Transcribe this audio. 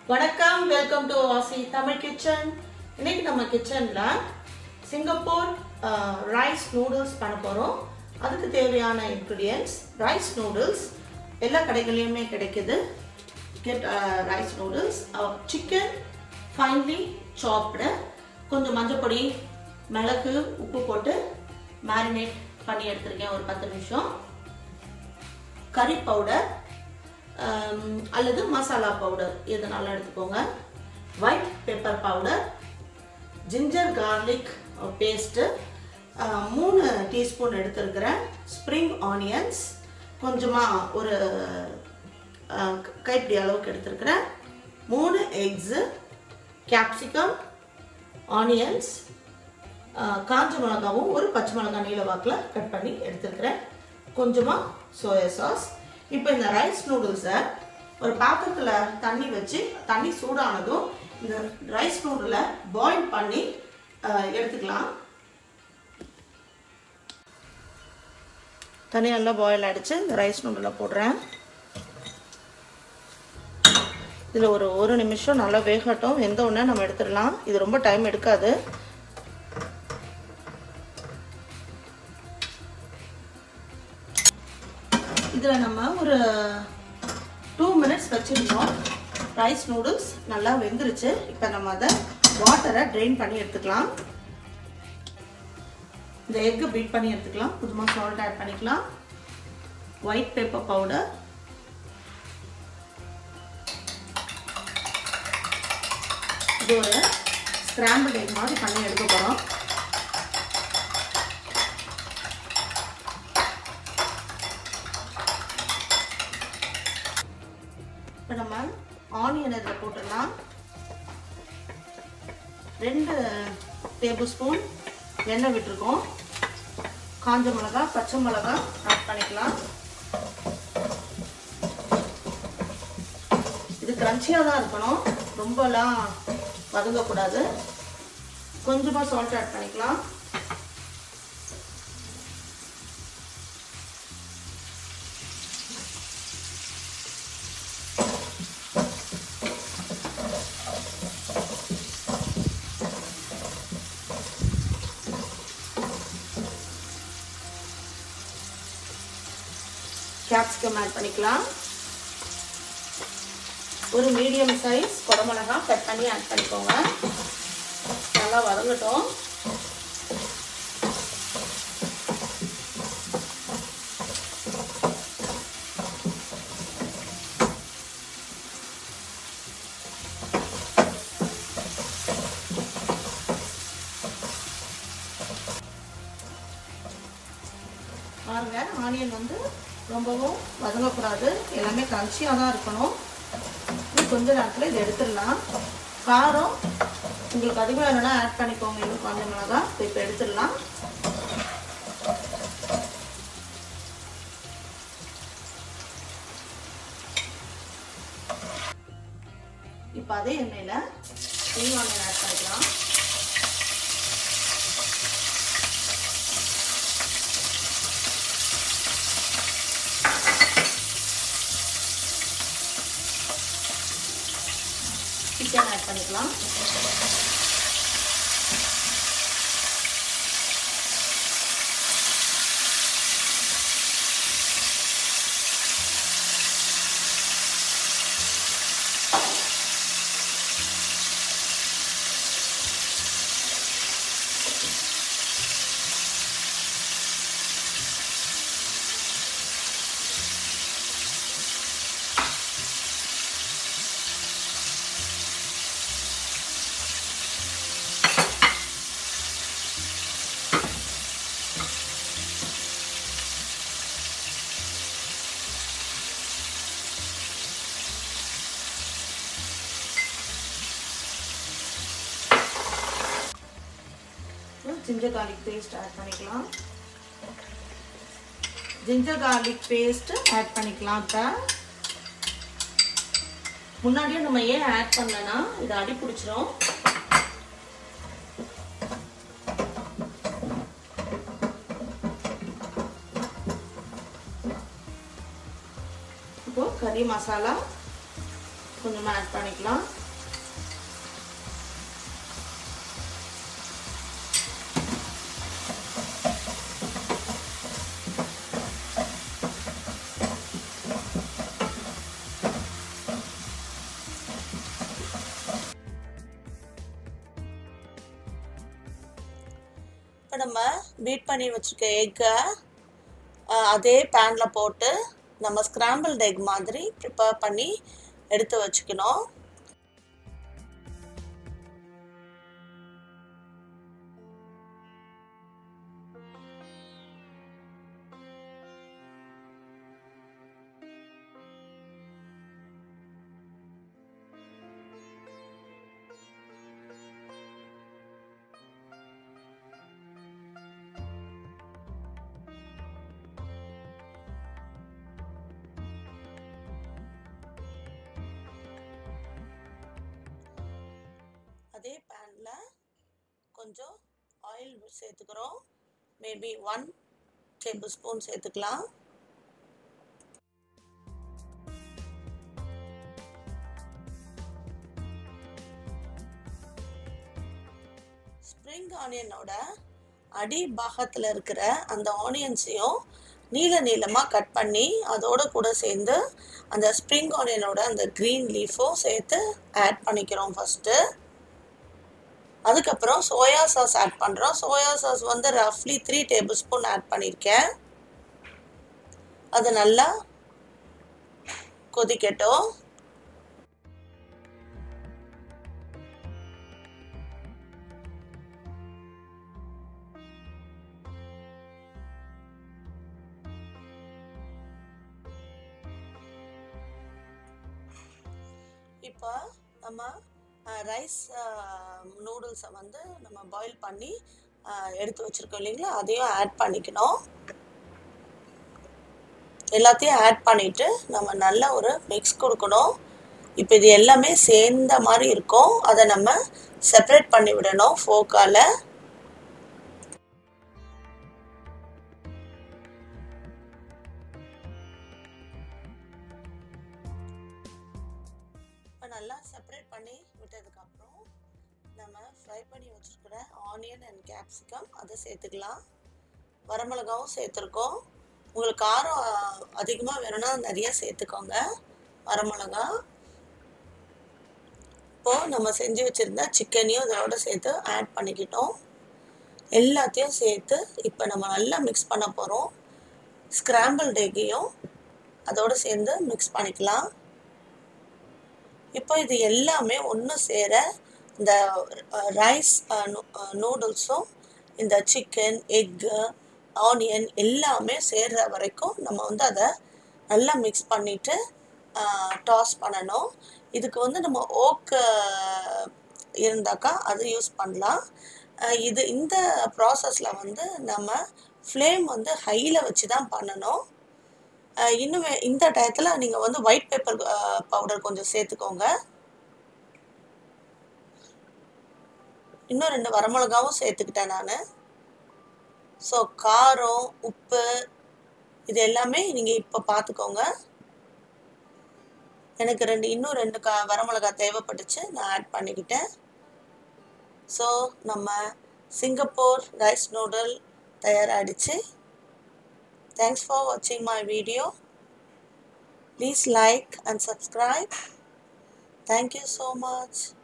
வணக்கம் welcome to ஆசி Tamil kitchen இன்னைக்கு நம்ம கிச்சன்ல சிங்கப்பூர் ரைஸ் நூடுல்ஸ் பண்ண போறோம் அதுக்கு தேவையான இன்க்ரீடியன்ஸ் ரைஸ் நூடுல்ஸ் எல்லா கடைகள்லையுமே கிடைக்குது get rice noodles chicken finely சாப்டு கொஞ்சம் மஞ்சப்பொடி மிளகு உப்பு போட்டு மேரினேட் பண்ணி எடுத்திருக்கேன் ஒரு பத்து நிமிஷம் கறி பவுடர் அல்லது மசாலா பவுடர் எதுனாலும் எடுத்துக்கோங்க white pepper powder ginger garlic paste மூணு டீஸ்பூன் எடுத்துருக்கிறேன் ஸ்ப்ரிங் ஆனியன்ஸ் கொஞ்சமாக ஒரு அஹ், கைப்பிடி அளவுக்கு எடுத்துருக்கிறேன் மூணு எக்ஸு கேப்சிகம் ஆனியன்ஸ் காஞ்ச மிளகாவும் ஒரு பச்சை மிளகாய் நீல வாக்கில் கட் பண்ணி எடுத்துருக்கிறேன் கொஞ்சமாக சோயா சாஸ் இப்போ இந்த ரைஸ் நூடுல்ஸை ஒரு பாத்திரத்தில் தண்ணி வச்சு தண்ணி சூடானதும் இந்த ரைஸ் நூடுலை பாயில் பண்ணி அஹ், எடுத்துக்கலாம் தண்ணி நல்லா பாயில் ஆகிடுச்சு இந்த ரைஸ் நூடுலை போடுறேன் இதில் ஒரு ஒரு நிமிஷம் நல்லா வேகட்டும் வெந்த உடனே நம்ம எடுத்துடலாம் இது ரொம்ப டைம் எடுக்காது இதில் நம்ம ஒரு டூ மினிட்ஸ் வச்சுருந்தோம் ரைஸ் நூடுல்ஸ் நல்லா வெந்துருச்சு இப்போ நம்ம அதை வாட்டரை ட்ரெயின் பண்ணி எடுத்துக்கலாம் இந்த எக்கு பீட் பண்ணி எடுத்துக்கலாம் கொஞ்சமாக சால்ட் ஆட் பண்ணிக்கலாம் ஒயிட் பேப்பர் பவுடர் இது ஒரு ஸ்கிராம்பிள் எக் மாதிரி பண்ணி எடுக்க போகிறோம் இப்போ நம்ம ஆனியன் இதில் போட்டுடலாம் ரெண்டு டேபிள் ஸ்பூன் எண்ணெய் விட்டுருக்கோம் காஞ்ச மிளகா பச்சை மிளகா ஆட் பண்ணிக்கலாம் இது கிரன்ச்சியாக தான் இருக்கணும் ரொம்பலாம் வதங்கக்கூடாது கொஞ்சமாக சால்ட் ஆட் பண்ணிக்கலாம் கேப்சிகம் ஆட் பண்ணிக்கலாம் ஒரு மீடியம் சைஸ் குடமிளகா கட் பண்ணி ஆட் பண்ணிக்கோங்க நல்லா வதங்கட்டும் பாருங்க ஆனியன் வந்து ரொம்பவும் வதங்கக்கூடாது எல்லாமே கன்ச்சியாக தான் இருக்கணும் இன்னும் கொஞ்ச நேரத்தில் இதை எடுத்துடலாம் காரம் உங்களுக்கு அதிகமாக வேணும்னா ஆட் பண்ணிக்கோங்க இன்னும் காஞ்ச மிளகா இப்போ எடுத்துடலாம் இப்போ அதே எண்ணெயில் ஸ்ப்ரிங் ஆனியன் ஆட் பண்ணிக்கலாம் சிக்கன் ஆட் பண்ணிக்கலாம் ஜிஞ்சர் கார்லிக் பேஸ்ட் ஆட் பண்ணிக்கலாம் ஜிஞ்சர் கார்லிக் பேஸ்ட் ஆட் பண்ணிக்கலாம் இப்போ முன்னாடியே நம்ம ஏன் ஆட் பண்ணலன்னா இது அடி பிடிச்சிரும் இப்போ கறி மசாலா கொஞ்சமாக ஆட் பண்ணிக்கலாம் நம்ம பீட் பண்ணி வச்சுருக்க எக்கை அதே பேனில் போட்டு நம்ம ஸ்க்ராம்பிள்ட் எக் மாதிரி ப்ரிப்பேர் பண்ணி எடுத்து வச்சுக்கணும் அதே பேனில் கொஞ்சம் ஆயில் சேர்த்துக்கிறோம் மேபி ஒன் டேபிள் ஸ்பூன் சேர்த்துக்கலாம் ஸ்ப்ரிங் ஆனியனோட அடி பாகத்தில் இருக்கிற அந்த ஆனியன்ஸையும் நீல நீளமாக கட் பண்ணி அதோட கூட சேர்ந்து அந்த ஸ்ப்ரிங் ஆனியனோட அந்த க்ரீன் லீஃபும் சேர்த்து ஆட் பண்ணிக்கிறோம் ஃபஸ்ட்டு அதுக்கப்புறம் சோயா சாஸ் ஆட் பண்ணுறோம் சோயா சாஸ் வந்து ரஃப்லி த்ரீ டேபிள் ஸ்பூன் ஆட் பண்ணியிருக்கேன் அது நல்லா கொதிக்கட்டும் இப்போ நம்ம ரைஸ் நூடுல்ஸை வந்து நம்ம பாயில் பண்ணி எடுத்து வச்சுருக்கோம் இல்லைங்களா அதையும் ஆட் பண்ணிக்கணும் எல்லாத்தையும் ஆட் பண்ணிவிட்டு நம்ம நல்ல ஒரு மிக்ஸ் கொடுக்கணும் இப்போ இது எல்லாமே சேர்ந்த மாதிரி இருக்கும் அதை நம்ம செப்பரேட் பண்ணி விடணும் ஃபோக்கால் இப்போ நல்லா செப்பரேட் பண்ணி விட்டதுக்கப்புறம் நம்ம ஃப்ரை பண்ணி வச்சுருக்கிற ஆனியன் அண்ட் கேப்சிகம் அதை சேர்த்துக்கலாம் வரமிளகாவும் சேர்த்துருக்கோம் உங்களுக்கு காரம் அதிகமாக வேணும்னா நிறைய சேர்த்துக்கோங்க வரமிளகா இப்போது நம்ம செஞ்சு வச்சுருந்த சிக்கனையும் இதோட சேர்த்து ஆட் பண்ணிக்கிட்டோம் எல்லாத்தையும் சேர்த்து இப்போ நம்ம நல்லா மிக்ஸ் பண்ண போகிறோம் ஸ்க்ராம்பிள் எக்கையும் அதோடு சேர்ந்து மிக்ஸ் பண்ணிக்கலாம் இப்போ இது எல்லாமே ஒன்று சேர இந்த ரைஸ் நூடுல்ஸும் இந்த சிக்கன் எக்கு ஆனியன் எல்லாமே சேர்ற வரைக்கும் நம்ம வந்து அதை நல்லா மிக்ஸ் பண்ணிவிட்டு டாஸ் பண்ணணும் இதுக்கு வந்து நம்ம ஓக்கு இருந்தாக்கா அது யூஸ் பண்ணலாம் இது இந்த ப்ராசஸில் வந்து நம்ம ஃப்ளேம் வந்து ஹையில் வச்சு தான் பண்ணணும் இன்னும் இந்த டயத்தில் நீங்கள் வந்து ஒயிட் பேப்பர் பவுடர் கொஞ்சம் சேர்த்துக்கோங்க இன்னும் ரெண்டு வரமிளகாவும் சேர்த்துக்கிட்டேன் நான் ஸோ காரம் உப்பு இது எல்லாமே நீங்கள் இப்போ பார்த்துக்கோங்க எனக்கு ரெண்டு இன்னும் ரெண்டு கா வரமிளகா தேவைப்பட்டுச்சு நான் ஆட் பண்ணிக்கிட்டேன் ஸோ நம்ம சிங்கப்பூர் ரைஸ் நூடுல் தயாராகிடுச்சு Thanks for watching my video. Please like and subscribe. Thank you so much.